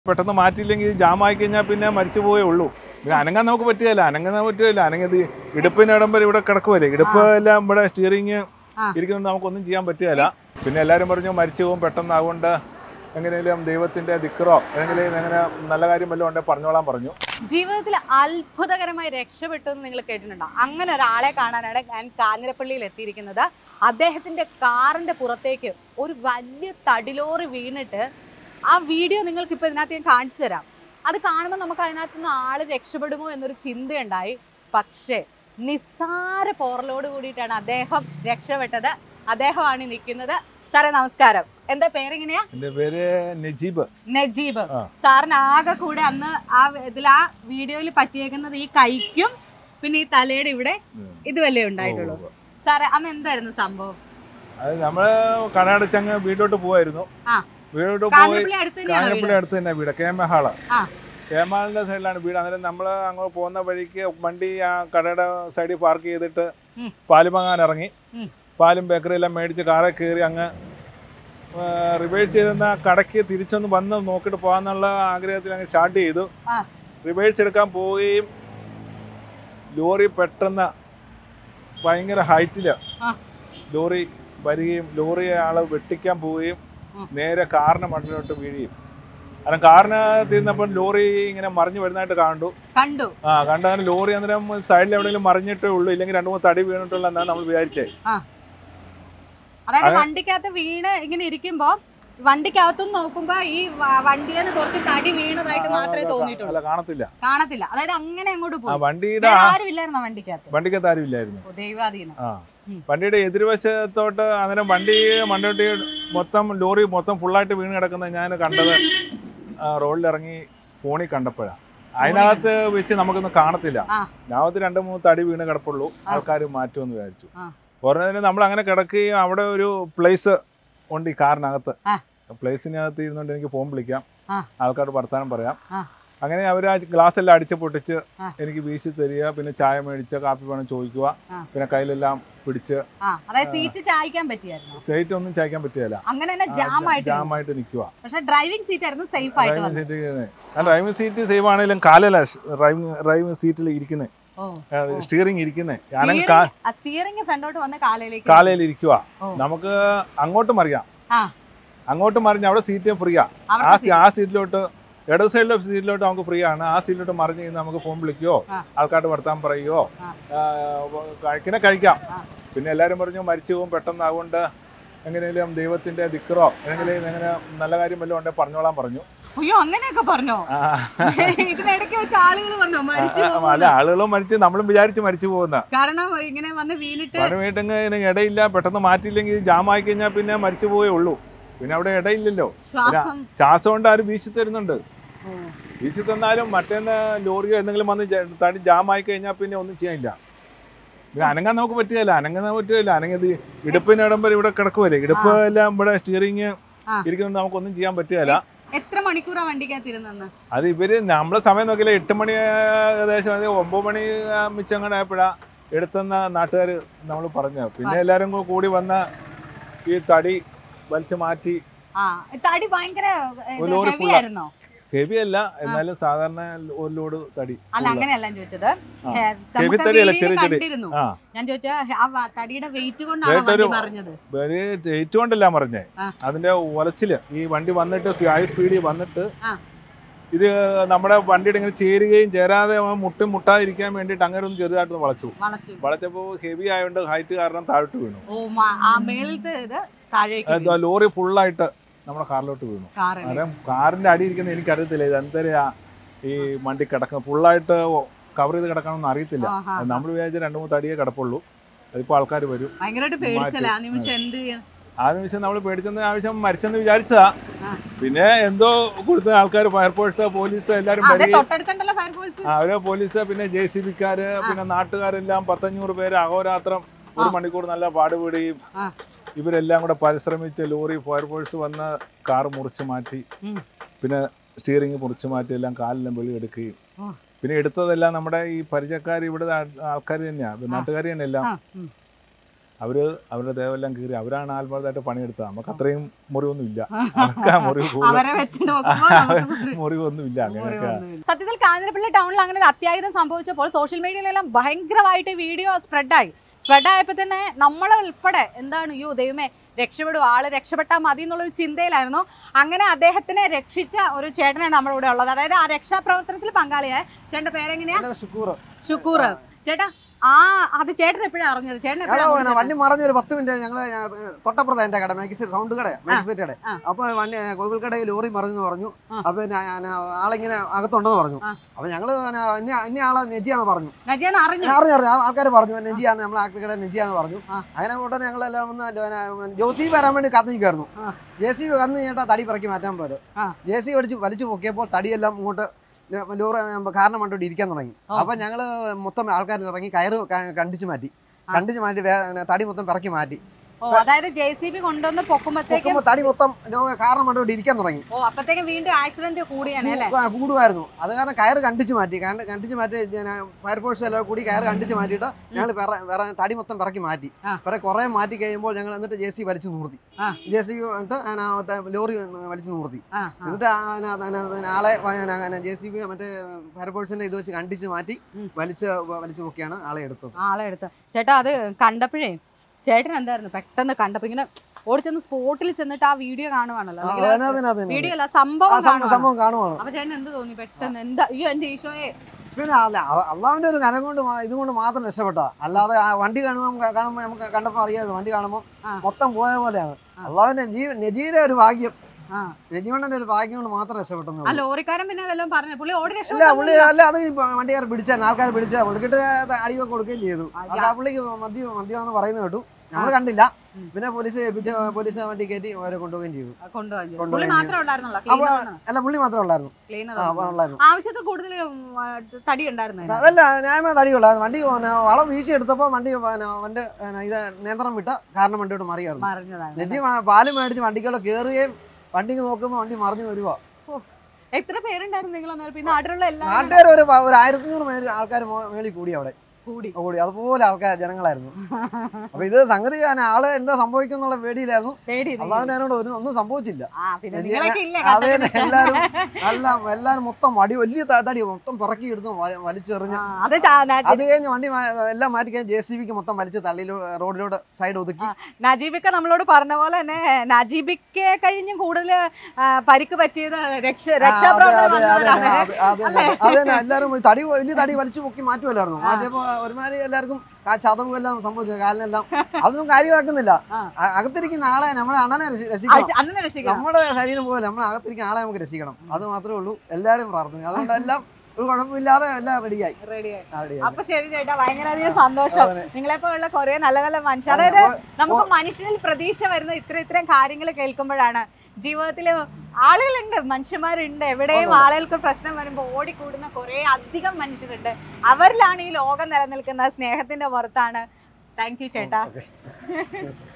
പെട്ടെന്ന് മാറ്റിയില്ലെങ്കിൽ ജാമായി കഴിഞ്ഞാൽ പിന്നെ മരിച്ചു പോയേ ഉള്ളൂ പിന്നെ അനങ്ങാൻ നമുക്ക് പറ്റുകയില്ല അനങ്ങാൻ പറ്റുകയില്ല അനങ്ങത് ഇടുപ്പിന് ഇടുമ്പോൾ ഇവിടെ കിടക്കുമല്ലേ ഇടുപ്പ് എല്ലാം ഇവിടെ സ്റ്റിയറിങ് ആ. ഇരിക്കുന്നത് നമുക്കൊന്നും ചെയ്യാൻ പറ്റുകയില്ല പിന്നെ എല്ലാവരും പറഞ്ഞു മരിച്ചു പോകും പെട്ടെന്ന് അതുകൊണ്ട് എങ്ങനെയും ദൈവത്തിന്റെ ദിക്കറോ എങ്ങനെയും എങ്ങനെ നല്ല കാര്യം വല്ലതും ഉണ്ടെങ്കിൽ പറഞ്ഞോളാൻ പറഞ്ഞു ജീവിതത്തിൽ അത്ഭുതകരമായി രക്ഷപ്പെട്ടു എന്ന് നിങ്ങൾ കേട്ടിട്ടുണ്ടോ അങ്ങനെ ഒരാളെ കാണാനാണ് ഞാൻ കാഞ്ഞിരപ്പള്ളിയിൽ എത്തിയിരിക്കുന്നത് അദ്ദേഹത്തിന്റെ കാറിന്റെ പുറത്തേക്ക് ഒരു വലിയ തടിലോറി വീണിട്ട് ആ വീഡിയോ നിങ്ങൾക്ക് ഇപ്പൊ ഇതിനകത്ത് ഞാൻ കാണിച്ചു തരാം അത് കാണുമ്പോൾ നമുക്ക് അതിനകത്ത് നിന്ന് ആള് രക്ഷപ്പെടുമോ എന്നൊരു ചിന്തയുണ്ടായി പക്ഷേ നിസ്സാര പോറലോട് കൂടിയിട്ടാണ് അദ്ദേഹം രക്ഷപ്പെട്ടത് അദ്ദേഹമാണ് ഈ നിൽക്കുന്നത് സാറേ നമസ്കാരം എന്താ പേരെങ്ങനെയാ എൻ്റെ പേര് നജീബ് നജീബ് ആ. സാറിന് ആകെ കൂടെ അന്ന് ആ ഇതിൽ ആ വീഡിയോയിൽ പറ്റിയേക്കുന്നത് ഈ കൈക്കും പിന്നെ ഈ തലയുടെ ഇവിടെ ഉം. ഇതുവല്ലേ ഉണ്ടായിട്ടുള്ളൂ ഓ, ഓ. സാറേ അന്ന് എന്തായിരുന്നു സംഭവം അത് നമ്മള് കടയടച്ചങ്ങ് വീട്ടിലോട്ട് പോവായിരുന്നു ആ. വീട്ടിലോട്ട് പോയി കാഞ്ഞിരപ്പള്ളി അടുത്ത് തന്നെയാണ് വീട് കാഞ്ഞപ്പള്ളി അടുത്ത് തന്നെ വീട് കേമഹാള് ആ. കേമാളിന്റെ സൈഡിലാണ് വീട് അന്നേരം നമ്മൾ അങ്ങോട്ട് പോകുന്ന വഴിക്ക് വണ്ടി ആ കടയുടെ സൈഡിൽ പാർക്ക് ചെയ്തിട്ട് ഉം. പാല് വാങ്ങാൻ ഇറങ്ങി ഉം. പാലും ബേക്കറി എല്ലാം മേടിച്ച് കാറിൽ കയറി അങ്ങ് റിവേഴ്സ് ചെയ്തെന്ന കടയ്ക്ക് തിരിച്ചൊന്ന് വന്ന് നോക്കിയിട്ട് പോകാന്നുള്ള ആഗ്രഹത്തിൽ അങ്ങ് സ്റ്റാർട്ട് ചെയ്തു ആ. റിവേഴ്സ് എടുക്കാൻ പോവുകയും ലോറി പെട്ടെന്ന് ഭയങ്കര ഹൈറ്റില് ആ. ലോറി വരികയും ലോറി ആള് വെട്ടിക്കാൻ പോവുകയും ഉം. നേരെ കാറിന് മണ്ണിലോട്ട് വീഴുകയും കാരണം കാറിന് തീർന്നപ്പോൾ ലോറി ഇങ്ങനെ മറിഞ്ഞു വരുന്നതായിട്ട് കണ്ടു കണ്ടു ആ കണ്ടതിന് ലോറി അന്നേരം സൈഡിൽ എവിടെയെങ്കിലും മറിഞ്ഞിട്ടേ ഉള്ളൂ ഇല്ലെങ്കിൽ രണ്ട് മൂന്ന് തടി വീണിട്ടുള്ള എന്നാണ് നമ്മൾ വിചാരിച്ചേ അതായത് അത് വണ്ടിക്കകത്ത് വീണ് ഇങ്ങനെ ഇരിക്കുമ്പോ വണ്ടിക്കകത്തുനിന്ന് നോക്കുമ്പോ ഈ വ- വണ്ടിയെന്ന് കുറച്ച് തടി വീണതായിട്ട് മാത്രമേ തോന്നിയിട്ടുള്ളൂ അല്ല കാണത്തില്ല കാണത്തില്ല അതായത് അങ്ങനെ അങ്ങോട്ട് ആ പോയി വണ്ടിയുടെ വേറെ ആ- ആരും ഇല്ലായിരുന്നോ വണ്ടിക്കകത്ത് വണ്ടിക്കകത്ത് ആരും ഇല്ലായിരുന്നു ഓ, ദൈവാധീനം ആ ഉം. വണ്ടിയുടെ എതിർവശത്തോട്ട് അന്നേരം വണ്ടി വണ്ടിയോട്ട് മൊത്തം ലോറി മൊത്തം ഫുള്ളായിട്ട് വീണ് കിടക്കുന്നത് ഞാൻ കണ്ടത് ആ, റോഡിലിറങ്ങി ഫോണിൽ കണ്ടപ്പോഴാണ് അതിനകത്ത് വെച്ച് നമുക്കൊന്നും കാണത്തില്ല ആ. ഞാവത്ത് രണ്ട് മൂന്ന് തടി വീണ് കിടപ്പുള്ളൂ ആൾക്കാർ മാറ്റുമെന്ന് വിചാരിച്ചു ആ. പറഞ്ഞതിന് നമ്മൾ അങ്ങനെ കിടക്കുകയും അവിടെ ഒരു പ്ലേസ് ഉണ്ട് ഈ കാറിനകത്ത് ആ. പ്ലേസിനകത്ത് ഇരുന്നുകൊണ്ട് എനിക്ക് ഫോൺ വിളിക്കാം ആ. ആൾക്കാരോട് വർത്താനം പറയാം ആ. അങ്ങനെ അവർ ആ ഗ്ലാസ് എല്ലാം അടിച്ച് പൊട്ടിച്ച് ആ. എനിക്ക് വീശി തരിക പിന്നെ ചായ മേടിച്ച് കാപ്പി വേണം ചോദിക്കുക ആ. പിന്നെ കയ്യിലെല്ലാം പിടിച്ച് ആ അതായത് സീറ്റ് ചായ്ക്കാൻ പറ്റിയായിരുന്നു സീറ്റ് ഒന്നും ചായ്ക്കാൻ പറ്റിയല്ല അങ്ങനെ തന്നെ ജാം ആയിട്ട് ജാമായിട്ട് നിൽക്കുക പക്ഷെ ഡ്രൈവിംഗ് സീറ്റ് ആയിരുന്നു സേഫ് ആയിട്ട് ഡ്രൈവിംഗ് വന്നത് സീറ്റ് ആ ഡ്രൈവിംഗ് സീറ്റ് സേവ് ആണെങ്കിലും കാലല്ല ഡ്രൈവിംഗ് ഡ്രൈവിംഗ് സീറ്റിൽ ഇരിക്കുന്നത് ഓ സ്റ്റിയറിംഗ് ഇരിക്കുന്നത് ഞാനും കാ സ്റ്റിയറിംഗ് ഫ്രണ്ടോട്ട് വന്ന് കാലയിലേക്ക് കാലയിൽ ഇരിക്കുക ഓ. നമുക്ക് അങ്ങോട്ടും മറിയാം ആ അങ്ങോട്ടും മറിഞ്ഞ് അവിടെ സീറ്റ് ഫ്രീ ആ ആ അവിടെ സീ- ആ സീറ്റിലോട്ട് ഇടത് സൈഡിലെ സീറ്റിലോട്ട് നമുക്ക് ഫ്രീ ആണ് ആ സീറ്റിലോട്ട് മറിഞ്ഞ് കഴിഞ്ഞ് നമുക്ക് ഫോൺ വിളിക്കുകയോ ആ. ആൾക്കാരുടെ വർത്താൻ പറയുകയോ ആ. കഴിക്കണ കഴിക്കാം ആ. പിന്നെ എല്ലാവരും പറഞ്ഞു മരിച്ചു പോകും പെട്ടെന്ന് അതുകൊണ്ട് എങ്ങനെയും ദൈവത്തിന്റെ ദിക്കറോ എങ്ങനെയും എങ്ങനെ നല്ല കാര്യം വല്ലതും ഉണ്ടെങ്കിൽ പറഞ്ഞോളാൻ പറഞ്ഞു അയ്യോ അങ്ങനെയൊക്കെ പറഞ്ഞോ ആ. ഇതിനിടയ്ക്ക് വെച്ച് ആളുകൾ വന്നോ മരിച്ചു ആ, അല്ല ആളുകളും മരിച്ച് നമ്മളും വിചാരിച്ച് മരിച്ചു പോകുന്ന കാരണം ഇങ്ങനെ വന്ന് വീണിട്ട് പണി വീട്ടെങ്കിൽ ഇടയില്ല പെട്ടെന്ന് മാറ്റിയില്ലെങ്കിൽ ജാമായി കഴിഞ്ഞാൽ പിന്നെ മരിച്ചു പോയേ ഉള്ളൂ പിന്നെ അവിടെ ഇടയില്ലല്ലോ ശ്വാസം ശ്വാസം കൊണ്ട് ആരും വീശി തരുന്നുണ്ട് ഓ, വീശി തന്നാലും മറ്റേന്ന് ലോറിയോ എന്തെങ്കിലും വന്ന് ജ- തടി ജാമായി കഴിഞ്ഞാൽ പിന്നെ ഒന്നും ചെയ്യാനില്ല പിന്നെ അനങ്ങാൻ നമുക്ക് പറ്റുകയില്ല അനങ്ങാൻ പറ്റുകയില്ല അനങ്ങത് ഇടുപ്പിന് ഇടുമ്പോൾ ഇവിടെ കിടക്കുമല്ലേ ഇടുപ്പ് എല്ലാം ഇവിടെ സ്റ്റിയറിങ് ആ. ഇരിക്കുന്നത് നമുക്കൊന്നും ചെയ്യാൻ പറ്റുകയില്ല എത്ര മണിക്കൂറാ വണ്ടിക്കകത്തിരുന്നെന്ന് അത് ഇവര് നമ്മളെ സമയം നോക്കിയില്ല എട്ട് മണി ആ, ഏകദേശം അത് ഒമ്പത് മണി മിച്ചങ്ങനെ ആയപ്പോഴാ എടുത്തെന്ന നാട്ടുകാർ നമ്മൾ പറഞ്ഞു പിന്നെ എല്ലാവരും കൂ- കൂടി വന്ന ഈ തടി വലിച്ചു മാറ്റി ആ തടി ഭയങ്കര ഒരു ലോറി ഹെവി full ആ. ആയിരുന്നോ ഹെവി അല്ല എന്നാലും സാധാരണ ഒരു ലോഡ് തടി അല്ല അങ്ങനെയല്ല ഞാൻ ചോദിച്ചത് ആ. ഏ, ചെവി നമുക്ക് തടിയല്ല, വീഡിയോയിൽ ചെറിയ ചെടി. കണ്ടിരുന്നു ആ ഞാൻ ചോദിച്ച ആ വ- തടിയുടെ വെയിറ്റ് കൊണ്ടാണ് Weight വണ്ടി ഒരു- പറഞ്ഞത് ഒരു ഏറ്റുകൊണ്ടല്ല പറഞ്ഞേ ആ. അതിന്റെ ഉലച്ചില് ഈ വണ്ടി വന്നിട്ട് ഹൈ സ്പീഡിൽ വന്നിട്ട് ആ. ഇത് നമ്മുടെ വണ്ടിയുടെ ഇങ്ങനെ ചേരുകയും ചേരാതെ മുട്ടും മുട്ടാതിരിക്കാൻ വേണ്ടിയിട്ട് അങ്ങനെ ഒന്ന് ചെറുതായിട്ട് വളച്ചു വളച്ചു വളച്ചപ്പോൾ ഹെവി ആയതുകൊണ്ട് ഹൈറ്റ് കാരണം താഴോട്ട് വീണു ഓ മ- ആ മേളത്തെ ഇത് താഴേക്ക് അത് ലോറി ഫുള്ളായിട്ട് നമ്മുടെ കാറിലോട്ട് വീണു കാറ് അന്നേരം കാറിന്റെ അടി ഇരിക്കുന്ന എനിക്കറിയത്തില്ല ഇത് എന്തരയാ ഈ വണ്ടി കിടക്കുന്നത് ഫുള്ളായിട്ട് കവർ ചെയ്ത് കിടക്കണമെന്ന് അറിയത്തില്ല ആഹാ. നമ്മൾ വിചാരിച്ച രണ്ട് മൂന്ന് തടിയേ കിടപ്പുള്ളൂ അതിപ്പോൾ ആൾക്കാർ വരും ഭയങ്കരമായിട്ട് പേടിച്ചല്ലേ ആ നിമിഷം എന്ത് ചെയ്യാൻ ആ നിമിഷം നമ്മൾ പേടിച്ചെന്ന് ആവശ്യം മരിച്ചെന്ന് വിചാരിച്ചതാ ആ. പിന്നെ എന്തോ കൊടുത്ത ആൾക്കാർ ഫയർഫോഴ്സ് പോലീസ് എല്ലാരും അതെ വരികയും തൊട്ടടുത്തുണ്ടല്ലോ ഫയർഫോഴ്സ് ആ, അവര് പോലീസ് പിന്നെ ജെ സി ബിക്കാര് പിന്നെ നാട്ടുകാരെല്ലാം പത്തഞ്ഞൂറ് പേര് അഹോരാത്രം ഒരു മണിക്കൂർ നല്ല പാടുപെടുകയും ആ. ഇവരെല്ലാം കൂടെ പരിശ്രമിച്ച് ലോറി ഫയർഫോഴ്സ് വന്ന് കാർ മുറിച്ച് മാറ്റി ഉം. പിന്നെ സ്റ്റിയറിംഗ് മുറിച്ച് മാറ്റി എല്ലാം കാലെല്ലാം വെളിയെടുക്കുകയും ആ. പിന്നെ എടുത്തതെല്ലാം നമ്മുടെ ഈ പരിചയക്കാർ ഇവിടെ ആൾക്കാർ തന്നെയാണ് നാട്ടുകാർ തന്നെ എല്ലാം ആ, ഉം. അവര് അവരുടെ ദേവെല്ലാം കീറി അവരാണ് ആത്മാർത്ഥമായിട്ട് പണിയെടുത്തത് നമുക്ക് അത്രയും മുറിവൊന്നും ഇല്ല അവർക്ക് ആ മുറിവ് കൂടുതൽ അവരെ വെച്ച് നോക്കുമ്പോൾ നമുക്ക് മുറിവൊന്നും ഇല്ല അങ്ങനെയൊക്കെ മുറിവൊന്നുമില്ല. സത്യത്തിൽ കാഞ്ഞിരപ്പള്ളി ടൗണിൽ അങ്ങനെ ഒരു അത്യാഹിതം സംഭവിച്ചപ്പോൾ സോഷ്യൽ മീഡിയയിലെല്ലാം ഭയങ്കരമായിട്ട് വീഡിയോ സ്പ്രെഡായി സ്പ്രെഡായപ്പോൾ തന്നെ നമ്മളെ ഉൾപ്പെടെ എന്താണ് അയ്യോ ദൈവമേ രക്ഷപ്പെടും ആള് രക്ഷപ്പെട്ടാൽ മതി എന്നുള്ളൊരു ചിന്തയിലായിരുന്നു അങ്ങനെ അദ്ദേഹത്തിനെ രക്ഷിച്ച ഒരു ചേട്ടനാണ് നമ്മുടെ കൂടെ ഉള്ളത് അതായത് ആ രക്ഷാപ്രവർത്തനത്തിൽ പങ്കാളിയായ ചേട്ടന്റെ പേരെങ്ങനെയാ ഷുക്കൂർ ഷുക്കൂർ ചേട്ടാ ആ അത് ചേട്ടൻ എപ്പോഴാണ് അറിഞ്ഞത് ചേട്ടൻ ഞങ്ങള് എപ്പോഴാണ് പിന്നെ വണ്ടി മറിഞ്ഞ ഒരു പത്ത് മിനിറ്റ് ഞങ്ങള് തൊട്ടപ്പുറത്ത് എന്റെ കട മേക്സ് സൗണ്ട് കട മേക്സ് കട ആ. അപ്പൊ വണ്ടി കോവിൽക്കടയിൽ ലോറി മറിഞ്ഞെന്ന് പറഞ്ഞു ആ. അപ്പൊ ഞാൻ- ഞാൻ ആളിങ്ങനെ അകത്തുണ്ടെന്ന് പറഞ്ഞു ആ. അപ്പൊ ഞങ്ങള് പിന്നെ ഇനി ഇനി ആളെ നെജിയാന്ന് പറഞ്ഞു നജിയാൻ അറിഞ്ഞു ഞാൻ അറിഞ്ഞു അറിഞ്ഞു ആൾക്കാർ പറഞ്ഞു നെജിയാണ് നമ്മൾ ആക്രിക്കട നെജിയാന്ന് പറഞ്ഞു ആ. അങ്ങനെ ഉടനെ ഞങ്ങളെല്ലാം ഒന്ന് ജോസി വരാൻ വേണ്ടി കാത്തു നിൽക്കായിരുന്നു ആ. ജെ സി കന്ന് ചേട്ടാ തടി പറക്കി മാറ്റാൻ പോരും ആ. ജെ സി വലിച്ചു വലിച്ചു പൊക്കിയപ്പോൾ തടിയെല്ലാം ഇങ്ങോട്ട് ലോറി കാരണം കണ്ടോണ്ട് ഇരിക്കാൻ തുടങ്ങി ഓ. അപ്പൊ ഞങ്ങള് മൊത്തം ആൾക്കാർ ഇറങ്ങി കയറ് ക- കണ്ടിച്ച് മാറ്റി ആ. കണ്ടിച്ച് മാറ്റി വേ- തടി മൊത്തം പിറക്കി മാറ്റി ഓ അതായത് ജെ സി ബി കൊണ്ടുവന്ന് പൊക്കുമ്പോഴത്തേക്കും പൊക്കുമ്പോ തടി മൊത്തം ലോ- കാരണം കണ്ടോണ്ട് ഇരിക്കാൻ തുടങ്ങി ഓ അപ്പത്തേക്കും വീണ്ടും ആക്സിഡന്റ് കൂടിയാണ് അല്ലേ ആ, കൂടുമായിരുന്നു അത് കാരണം കയറ് കണ്ടിച്ച് മാറ്റി കണ്ട്- കണ്ടിച്ച് മാറ്റി ഫയർഫോഴ്സ് എല്ലാം കൂടി കയറ് കണ്ടിച്ച് മാറ്റിയിട്ട് ഞങ്ങൾ വേറെ തടി മൊത്തം പിറക്കി മാറ്റി ആ. വേറെ കുറെ മാറ്റി കഴിയുമ്പോൾ ഞങ്ങൾ എന്നിട്ട് ജെ സി വലിച്ചു നിർത്തി ആ. ജെ സി എന്നിട്ട് അതിനകത്ത് ലോറി വലിച്ചു നിർത്തി ആ, ആ. എന്നിട്ട് അതിനകത്ത് അതിനകത്ത് ആളെ ജെ സി ബി മറ്റേ ഫയർഫോഴ്സിന്റെ ഇത് വെച്ച് കണ്ടിച്ച് മാറ്റി ഉം. വലിച്ച് വലിച്ചു പൊക്കിയാണ് ആളെ എടുത്തത് ആളെ എടുത്ത് ചേട്ടാ അത് കണ്ടപ്പോഴേ ചേട്ടൻ എന്തായിരുന്നു പെട്ടെന്ന് കണ്ടപ്പോ ഇങ്ങനെ ഓടിച്ചെന്ന് സ്പോട്ടിൽ ചെന്നിട്ട് ആ വീഡിയോ കാണുവാണല്ലോ ആ, അല്ലെങ്കിൽ അതിനകത്ത് അതിനകത്ത് വീഡിയോ അല്ല ആ സംഭവം സംഭവം കാണുവാണ് സംഭവം കാണുവാണ് അപ്പൊ ചേട്ടൻ എന്ത് തോന്നി പെട്ടെന്ന് എന്താ അയ്യോ എന്റെ ഈശോയെ പിന്നെ അല്ല അ- അള്ളാഹുവിന്റെ ഒരു കരം കൊണ്ട് മാ- ഇതുകൊണ്ട് മാത്രം രക്ഷപ്പെട്ട അല്ലാതെ ആ വണ്ടി കാണുമ്പോൾ കാണുമ്പോൾ നമുക്ക് കണ്ടപ്പോൾ അറിയാതെ വണ്ടി കാണുമ്പോൾ ആ. മൊത്തം പോയ പോലെയാണ് ആ. അള്ളാഹുവിന്റെ ജീ നജീയുടെ ഒരു ഭാഗ്യം ആ നജീവണ്ണന്റെ ഒരു ഭാഗ്യം കൊണ്ട് മാത്രം രക്ഷപ്പെട്ടെന്ന് ആ ലോറിക്കാരൻ പിന്നെ വല്ലതും പറഞ്ഞു പുള്ളി ഓടി അല്ല രക്ഷപ്പെട്ടു പുള്ളി അല്ല അത് ഈ വണ്ടിക്കാർ പിടിച്ചാൽ ആൾക്കാർ പിടിച്ചാൽ പുള്ളിക്കിട്ട് അടിയൊക്കെ കൊടുക്കുകയും ചെയ്തു അത് ആ പുള്ളിക്ക് മദ്യം മദ്യമാണെന്ന് പറയുന്നത് കേട്ടു നമ്മൾ കണ്ടില്ല ഉം. പിന്നെ പോലീസ് ഏൽപ്പിച്ച് പോലീസ് വണ്ടി കയറ്റി അവരെ കൊണ്ടുപോവുകയും ചെയ്തു കൊണ്ടുപോയി കൊണ്ടുപോയി. പുള്ളി മാത്രമേ ഉണ്ടായിരുന്നുള്ളൂ അപ്പൊ ക്ലീനർ അല്ല പുള്ളി മാത്രമേ ഉള്ളായിരുന്നു ക്ലീനർ ആ ഉള്ളായിരുന്നു ആവശ്യത്തിൽ കൂടുതൽ തടി ഉണ്ടായിരുന്നു അതല്ല ന്യായമായ തടിയുള്ളായിരുന്നു വണ്ടി പിന്നെ വളം വീശി എടുത്തപ്പോൾ വണ്ടി പിന്നെ വണ്ടി പിന്നെ ഇത് നിയന്ത്രണം വിട്ട കാരണം വണ്ടിയോട് മറിയായിരുന്നു മറിഞ്ഞതാണ് നെജി പാല് മേടിച്ച് വണ്ടിക്കുള്ള കയറുകയും വണ്ടിക്ക് നോക്കുമ്പോൾ വണ്ടി മറിഞ്ഞു വരുവാ എത്ര പേരുണ്ടായിരുന്നു നിങ്ങൾ അന്നേരം പിന്നെ നാട്ടിലുള്ള എല്ലാവരും നാട്ടുകാർ ഒരു പ- ഒരു ആയിരത്തി നൂറ് മേളിൽ ആൾക്കാർ മേളിൽ കൂടി അവിടെ കൂടി കൂടി അതുപോലെ ആൾക്കാർ ജനങ്ങളായിരുന്നു അപ്പൊ ഇത് സംഗതി ഞാൻ ആള് എന്താ സംഭവിക്കും എന്നുള്ള പേടിയിലായിരുന്നു പേടി അള്ളാഹുവിന്റെ അതിനോട് ഒരു ഒന്നും സംഭവിച്ചില്ല ആ പിന്നെ എനിക്ക് നിങ്ങളൊക്കെ ഇല്ലേ അത് തന്നെ കണ്ടത്? എല്ലാരും എല്ലാം എല്ലാരും മൊത്തം വടി വലിയ ത- തടി മൊത്തം പിറക്കി എടുത്ത് വ- വലിച്ചെറിഞ്ഞ് ആ, അത് ചാ- ന- അത് കഴിഞ്ഞ് വണ്ടി മാ- എല്ലാം മാറ്റി കഴിഞ്ഞ് ജെ സി ബിക്ക് മൊത്തം വലിച്ച് തള്ളിയിലൂ റോഡിലൂടെ സൈഡ് ഒതുക്കി നജീബിക്ക നമ്മളോട് പറഞ്ഞ പോലെ തന്നെ നജീബിക്ക് കഴിഞ്ഞും കൂടുതൽ പരിക്ക് പറ്റിയത് രക്ഷ ആ, അതെ, രക്ഷാപ്രവർത്തനം അതെ, അതെ, വന്നവരാണ് അതെ, അതെ, അതെ. അത് തന്നെ എല്ലാരും ഈ തടി വലിയ തടി വലിച്ചു പൊക്കി മാറ്റുമല്ലായിരുന്നു മാറ്റിയപ്പോ ഒരുമാതിരി എല്ലാവർക്കും ആ ചതവും എല്ലാം സംഭവിച്ചു കാലിനെല്ലാം അതൊന്നും കാര്യമാക്കുന്നില്ല ആ. അ- അകത്തിരിക്കുന്ന ആളെ നമ്മുടെ അണ്ണനെ രക്ഷി- രക്ഷിക്കണം അന്ന് രക്ഷിക്കണം നമ്മുടെ ശരീരം പോലെ നമ്മുടെ അകത്തിരിക്കുന്ന ആളെ നമുക്ക് രക്ഷിക്കണം അത് മാത്രമേ ഉള്ളൂ എല്ലാരും പ്രാർത്ഥന അതുകൊണ്ട് എല്ലാം ഒരു കുഴപ്പമില്ലാതെ എല്ലാം റെഡിയായി റെഡിയായി റെഡിയായി അപ്പൊ ശരി ചേട്ടാ ഭയങ്കരധികം സന്തോഷം അതെ. നിങ്ങളെ പോലുള്ള കുറെ നല്ല നല്ല മനുഷ്യർ അതായത് നമുക്ക് മനുഷ്യനിൽ പ്രതീക്ഷ വരുന്ന ഇത്ര ഇത്രയും കാര്യങ്ങൾ കേൾക്കുമ്പോഴാണ് ജീവിതത്തിൽ ആളുകളുണ്ട് മനുഷ്യന്മാരുണ്ട് എവിടെയും ആളുകൾക്ക് പ്രശ്നം വരുമ്പോൾ ഓടിക്കൂടുന്ന കുറെ അധികം മനുഷ്യരുണ്ട് അവരിലാണ് ഈ ലോകം നിലനിൽക്കുന്നത് സ്നേഹത്തിന്റെ പുറത്താണ് താങ്ക് യു ചേട്ടാ ഓക്കേ.